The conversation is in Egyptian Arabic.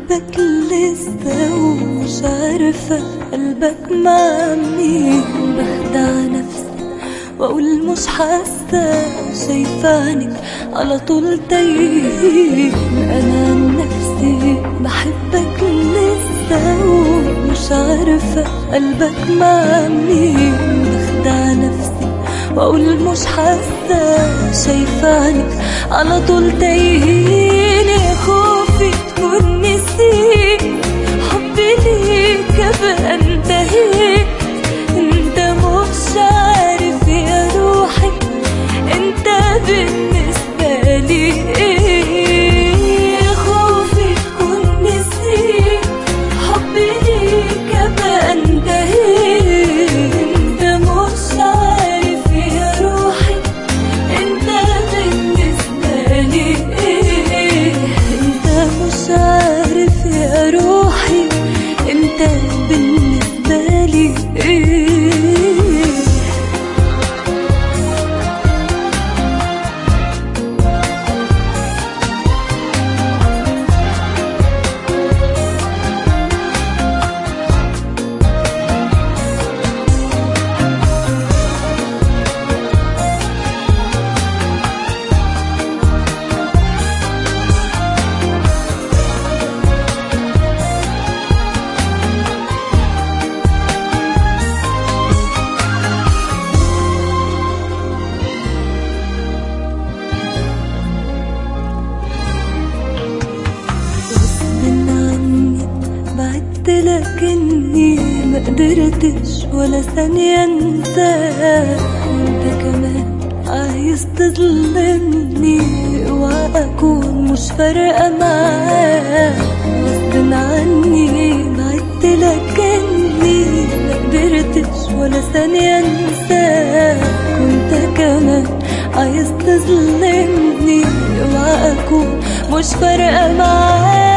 بحبك لسه ومش عارفة قلبك مع مين بخدع نفسي واقول مش حاسة شايفة عنك على طول تايه انا عن نفسي بحبك لسه ومش عارفة قلبك مع مين بخدع نفسي واقول مش حاسة شايفة عنك على طول تايهين خوفي تكون نسيت حبي ليك ابقى انتهيت انت مش عارف يا روحي انت بالنسبة لي ايه خوفي تكون نسيت حبي ليك ابقى انتهيت انت مش عارف يا روحي انت بالنسبة لي ايه انت مش عارف يا روحي انت بالنسبة لي ايه غصب عني بعدت لك اني ما قدرتش ولا ثانية انساك وانت كمان عايز تظلمني اوعى اكون مش فارقة معاك غصب عني بعدت لك اني ما قدرتش ولا ثانية انساك وانت كمان عايز تظلمني اوعى اكون مش فارقة معاك